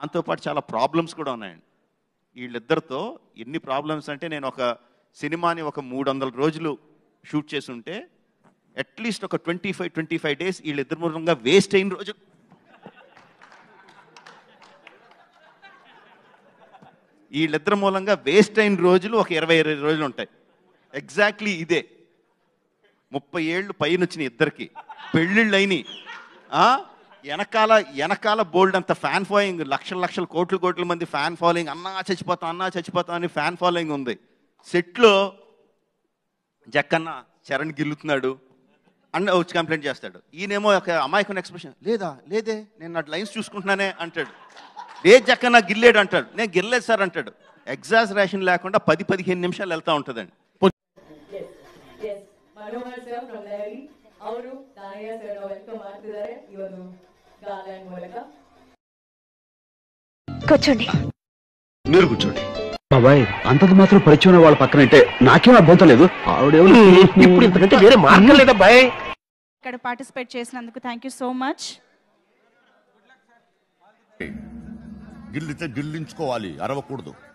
దాంతోపాటు చాలా ప్రాబ్లమ్స్ కూడా ఉన్నాయండి వీళ్ళిద్దరితో ఎన్ని ప్రాబ్లమ్స్ అంటే నేను ఒక సినిమాని ఒక మూడు వందల రోజులు షూట్ చేసి ఉంటే అట్లీస్ట్ ఒక twenty five twenty five days వీళ్ళిద్దరు మూలంగా వేస్ట్ అయిన రోజు వీళ్ళిద్దరి మూలంగా వేస్ట్ అయిన రోజులు ఒక ఇరవై ఇరవై రోజులు ఉంటాయి ఎగ్జాక్ట్లీ ఇదే ముప్పై ఏళ్ళు పైన వచ్చిన ఇద్దరికి పెళ్ళిళ్ళు అయినాయి ఆ? వెనకాల వెనకాల బోల్డ్ అంత ఫ్యాన్ ఫాలోయింగ్ లక్షల లక్షల కోట్ల కోట్ల మంది ఫ్యాన్ ఫాలోయింగ్ అన్నా చచ్చిపోతాం అన్నా చచ్చిపోతాం అని ఫ్యాన్ ఫాలోయింగ్ ఉంది సెట్లో జక్కన్న చరణ్ గిల్లుతున్నాడు అన్న వచ్చి కంప్లైంట్ చేస్తాడు ఈయనేమో ఒక అమాయకుని ఎక్స్ప్రెషన్ లేదా లేదే నేను నా లైన్స్ చూసుకుంటున్నానే అంటాడు లే జక్కన్న గిల్లేడు అంటాడు నేను గిల్లేదు సార్ ಅಂటాడు ఎగ్జాజరేషన్ లేకుండా పది పదిహేను నిమిషాలు వెళ్తా ఉంటుందండి S Manohar sir from Delhi ಅವರು ದಾನಯ್ಯ ಸರ್ ವೆಲ್ಕಮ್ ಮಾಡ್ತಿದ್ದಾರೆ ಈ ಒಂದು ಗಾನ ಮೂಲಕ కూర్చోండి మీరు కూర్చోండి బాబాయ్ అంతకు మాత్రం పరిచయం ఉన్న వాళ్ళ పక్కనంటే నాకేం అభ్యంతరం లేదు ఆవిడేమో ఇప్పుడు ఇంతకంటే వేరే మార్గం లేదబ్బాయ్ ఇక్కడ పార్టిసిపేట్ చేసినందుకు థ్యాంక్ యూ సో మచ్ గిల్లితే గిల్లించుకోవాలి అరవకూడదు